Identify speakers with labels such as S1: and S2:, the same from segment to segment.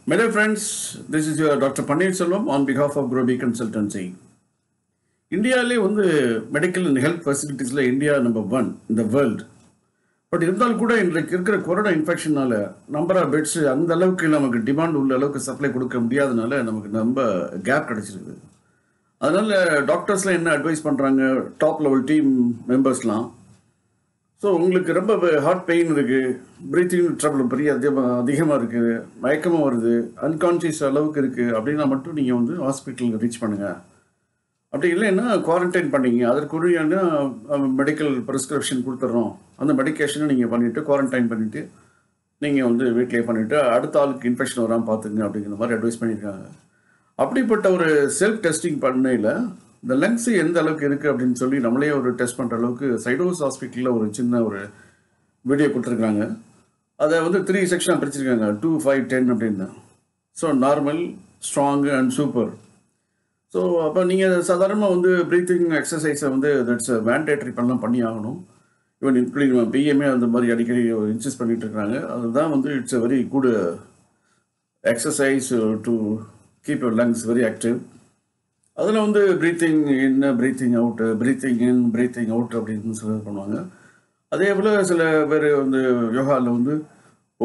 S1: My dear friends, this is your Dr. Panir Selvam on behalf of Groby Consultancy. இந்தியாவிலே வந்து medical and health ஃபெசிலிட்டிஸில் India number one இந்த world but இருந்தாலும் கூட இன்றைக்கு இருக்கிற கொரோனா இன்ஃபெக்ஷனால நம்பர் ஆஃப் பெட்ஸ் அந்த அளவுக்கு நமக்கு டிமாண்ட் உள்ள அளவுக்கு சப்ளை கொடுக்க முடியாதனால நமக்கு ரொம்ப கேப் கிடைச்சிருக்கு அதனால டாக்டர்ஸ்லாம் என்ன அட்வைஸ் பண்ணுறாங்க டாப் லெவல் டீம் மெம்பர்ஸ்லாம் ஸோ உங்களுக்கு ரொம்ப ஹார்ட் பெயின் இருக்குது ப்ரீத்திங் ட்ரபிள் பெரிய அதிகமாக அதிகமாக இருக்குது மயக்கமாக வருது அன்கான்சியஸ் அளவுக்கு இருக்குது அப்படின்னா மட்டும் நீங்கள் வந்து ஹாஸ்பிட்டலுக்கு ரீச் பண்ணுங்கள் அப்படி இல்லைன்னா குவாரண்டைன் பண்ணிங்க அதற்குரிய மெடிக்கல் ப்ரிஸ்கிரிப்ஷன் கொடுத்துட்றோம் அந்த மெடிக்கேஷனை நீங்கள் பண்ணிவிட்டு குவாரண்டைன் பண்ணிவிட்டு நீங்கள் வந்து வீட்டிலே பண்ணிவிட்டு அடுத்த ஆளுக்கு இன்ஃபெக்ஷன் வராமல் பார்த்துங்க அப்படிங்கிற மாதிரி அட்வைஸ் பண்ணியிருக்காங்க அப்படிப்பட்ட ஒரு செல்ஃப் டெஸ்டிங் பண்ணையில் இந்த லங்ஸ் எந்த அளவுக்கு இருக்குது அப்படின்னு சொல்லி நம்மளே ஒரு டெஸ்ட் பண்ணுற அளவுக்கு சைடோஸ் ஹாஸ்பிட்டலில் ஒரு சின்ன ஒரு வீடியோ கொடுத்துருக்காங்க அதை வந்து த்ரீ செக்ஷனாக பிரிச்சிருக்காங்க டூ ஃபைவ் டென் அப்படின்னு so normal strong and super so அப்போ நீங்கள் சாதாரணமாக வந்து ப்ரீத்திங் எக்ஸசைஸை வந்து தட்ஸ் மேண்டேட்ரி பண்ணலாம் பண்ணி ஆகணும் ஈவன் இன்க்ளூடிங் பிஎம்ஏ அந்த மாதிரி அடிக்கடி இன்சிஸ்ட் பண்ணிட்டு இருக்காங்க அதுதான் வந்து it's a very good exercise to keep your lungs very active அதில் வந்து breathing in breathing out breathing in breathing out அப்படின்னு சொல்லி பண்ணுவாங்க அதே போல் சில பேர் வந்து யோகாவில் வந்து ஓ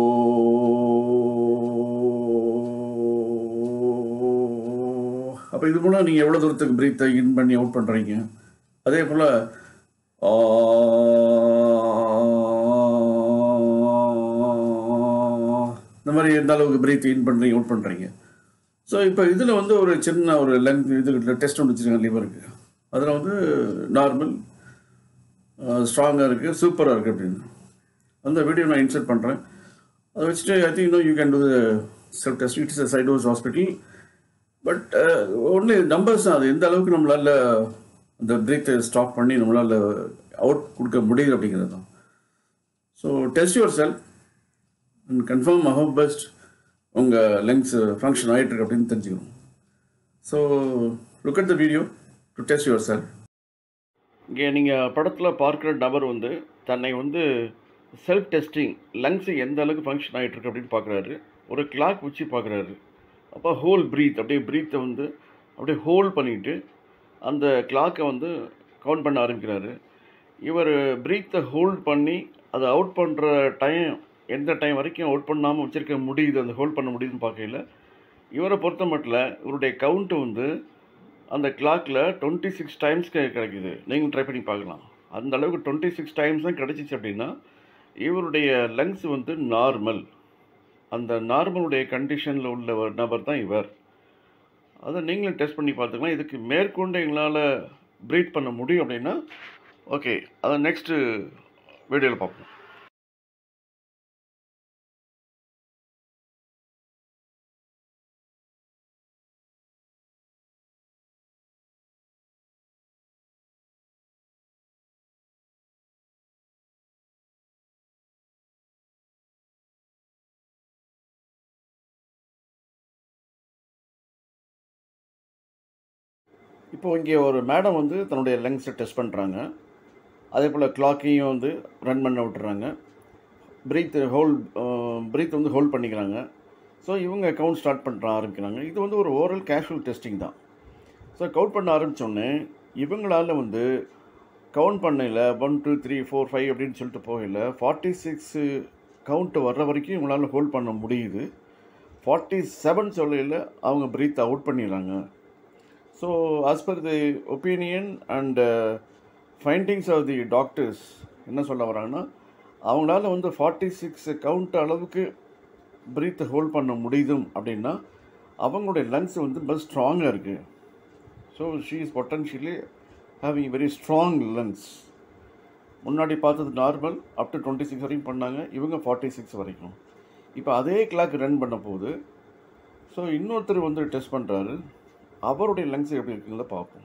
S1: அப்போ இது மூலம் நீங்கள் எவ்வளோ தூரத்துக்கு பிரீத்தை இன் பண்ணி அவுட் பண்ணுறீங்க அதே போல் இந்த மாதிரி எந்த அளவுக்கு பிரீத் இன் பண்ணுறீங்க அவுட் பண்ணுறீங்க ஸோ இப்போ இதில் வந்து ஒரு சின்ன ஒரு லெங் இது டெஸ்ட் ஒன்று வச்சுருக்காங்க லிவருக்கு அதில் வந்து நார்மல் ஸ்ட்ராங்காக இருக்குது சூப்பராக இருக்குது அப்படின்னு அந்த வீடியோ நான் இன்சர்ட் பண்ணுறேன் அதை வச்சுட்டு I think no you can do self test it is சைடோஸ் ஹாஸ்பிட்டல் பட் ஒன்லி நம்பர்ஸ் தான் அது எந்த அளவுக்கு நம்மளால் அந்த பிரீத்தை ஸ்டாப் பண்ணி நம்மளால் அவுட் கொடுக்க முடியுது அப்படிங்கிறது தான் so test your self and confirm how best உங்கள் லங்ஸ் ஃபங்க்ஷன் ஆகிட்டுருக்கு அப்படின்னு தெரிஞ்சுக்கணும் so look at the video to test your self இங்கே நீங்கள் படத்தில் பார்க்குற நபர் வந்து தன்னை வந்து செல்ஃப் டெஸ்டிங் லங்ஸ் எந்த அளவுக்கு ஃபங்க்ஷன் ஆகிட்டுருக்கு அப்படின்னு பார்க்குறாரு ஒரு கிளாக் வச்சு பார்க்குறாரு அப்போ ஹோல் ப்ரீத் அப்படியே ப்ரீத்தை வந்து அப்படியே ஹோல்ட் பண்ணிவிட்டு அந்த கிளாக்கை வந்து கவுண்ட் பண்ண ஆரம்பிக்கிறாரு இவர் ப்ரீத்தை ஹோல்ட் பண்ணி அதை அவுட் பண்ணுற டைம் எந்த டைம் வரைக்கும் அவுட் பண்ணாமல் வச்சுருக்க முடியுது அந்த ஹோல்ட் பண்ண முடியுதுன்னு பார்க்கையில் இவரை பொறுத்த மட்டும் இவருடைய கவுண்ட்டு வந்து அந்த கிளாக்கில் டுவெண்ட்டி சிக்ஸ் டைம்ஸ் கிடைக்குது நீங்கள் ட்ரை பண்ணி பார்க்கலாம் அந்த அளவுக்கு டுவெண்ட்டி சிக்ஸ் டைம்ஸ் தான் கிடச்சிச்சு அப்படின்னா இவருடைய லங்ஸ் வந்து நார்மல் அந்த நார்மலுடைய கண்டிஷனில் உள்ள ஒரு நபர் தான் இவர் அதை நீங்களும் டெஸ்ட் பண்ணி பார்த்துக்கலாம் இதுக்கு மேற்கொண்டு எங்களால் ப்ரீத் பண்ண முடியும் அப்படின்னா ஓகே அதை நெக்ஸ்ட்டு வீடியோவில் பார்ப்போம் இப்போது இங்கே ஒரு மேடம் வந்து தன்னுடைய லங்ஸை டெஸ்ட் பண்ணுறாங்க அதே போல் கிளாக்கையும் வந்து ரன் பண்ண விட்டுறாங்க ப்ரீத் ஹோல்ட் ப்ரீத் வந்து ஹோல்ட் பண்ணிக்கிறாங்க ஸோ இவங்க கவுண்ட் ஸ்டார்ட் பண்ணுற ஆரம்பிக்கிறாங்க இது வந்து ஒரு ஓரல் கேஷுவல் டெஸ்டிங் தான் ஸோ கவுண்ட் பண்ண ஆரம்பித்தோடனே இவங்களால் வந்து கவுண்ட் பண்ணையில் one two three four five அப்படின்னு சொல்லிட்டு போகல ஃபார்ட்டி சிக்ஸு கவுண்ட்டு வர்ற வரைக்கும் இவங்களால் ஹோல்ட் பண்ண முடியுது ஃபார்ட்டி செவன் சொல்லையில் அவங்க ப்ரீத் அவுட் பண்ணிடுறாங்க so as per the opinion and findings of the doctors என்ன சொல்ல வராங்கன்னா அவங்களால வந்து ஃபார்ட்டி சிக்ஸ் கவுண்ட் அளவுக்கு ப்ரீத்தை ஹோல்ட் பண்ண முடியுதும் அப்படின்னா அவங்களுடைய லங்ஸ் வந்து ரொம்ப ஸ்ட்ராங்காக இருக்குது so she is potentially having very strong lungs முன்னாடி பார்த்தது normal up to twenty six வரைக்கும் பண்ணாங்க இவங்க ஃபார்ட்டி சிக்ஸ் வரைக்கும் இப்போ அதே கிளாக் ரன் பண்ண போது ஸோ இன்னொருத்தர் வந்து டெஸ்ட் பண்ணுறாரு அவருடைய லங்ஸ் எப்படி இருக்குங்களா பார்ப்போம்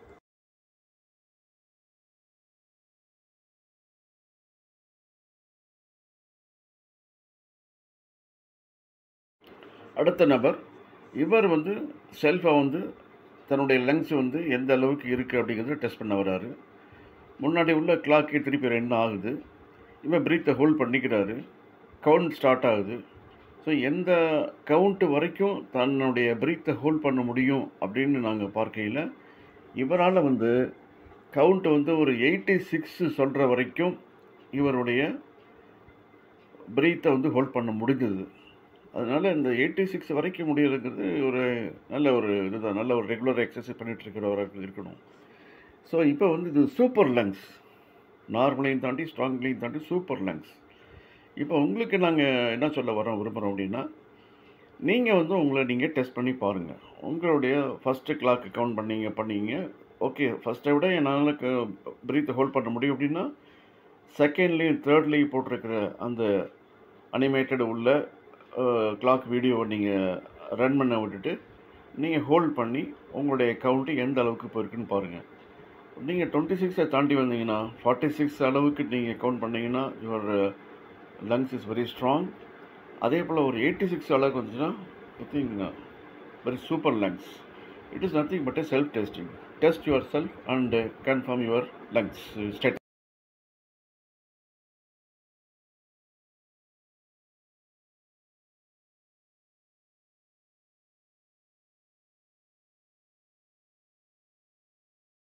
S1: அடுத்த நபர் இவர் வந்து செல்ஃபாக வந்து தன்னுடைய லங்ஸ் வந்து எந்த அளவுக்கு இருக்குது அப்படிங்கிறத டெஸ்ட் பண்ண வராரு முன்னாடி உள்ள கிளாக்கே திருப்பி ரன் ஆகுது இவன் ப்ரீத்தை ஹோல்ட் பண்ணிக்கிறாரு கவுண்ட் ஸ்டார்ட் ஆகுது ஸோ எந்த கவுண்ட்டு வரைக்கும் தன்னுடைய பிரீத்தை ஹோல்ட் பண்ண முடியும் அப்படின்னு நாங்கள் பார்க்கையில் இவரால் வந்து கவுண்ட் வந்து ஒரு எயிட்டி சிக்ஸ் சொல்கிற வரைக்கும் இவருடைய பிரீத்தை வந்து ஹோல்ட் பண்ண முடிஞ்சது அதனால் இந்த எயிட்டி சிக்ஸ் வரைக்கும் முடியறதுங்கிறது ஒரு நல்ல ஒரு இதுதான் நல்ல ஒரு ரெகுலர் எக்ஸசைஸ் பண்ணிட்டு இருக்கிறவராக இருக்கணும் ஸோ இப்போ வந்து இது சூப்பர் லங்ஸ் நார்மலையும் தாண்டி ஸ்ட்ராங்லையும் தாண்டி சூப்பர் லங்ஸ் இப்போ உங்களுக்கு நாங்கள் என்ன சொல்ல வரோம் விரும்புகிறோம் அப்படின்னா நீங்கள் வந்து உங்களை நீங்கள் டெஸ்ட் பண்ணி பாருங்கள் உங்களுடைய ஃபஸ்ட்டு கிளாக்கு கவுண்ட் பண்ணீங்க பண்ணீங்க ஓகே ஃபஸ்ட்டை விட என்னால் பிரீத்தை ஹோல்ட் பண்ண முடியும் அப்படின்னா செகண்ட்லேயும் தேர்ட்லேயும் போட்டிருக்கிற அந்த அனிமேட்டட் உள்ள கிளாக் வீடியோவை நீங்கள் ரன் பண்ண விட்டுட்டு நீங்கள் ஹோல்ட் பண்ணி உங்களுடைய கவுண்ட்டு எந்த அளவுக்கு போயிருக்குன்னு பாருங்கள் நீங்கள் டுவெண்ட்டி சிக்ஸை தாண்டி வந்தீங்கன்னா ஃபார்ட்டி சிக்ஸ் அளவுக்கு நீங்கள் கவுண்ட் பண்ணீங்கன்னா your lungs is very strong அதே போல் ஒரு எயிட்டி சிக்ஸ் அளவுக்கு வந்துச்சுன்னா I think very super lungs it is nothing but a self testing test your self and confirm your lungs state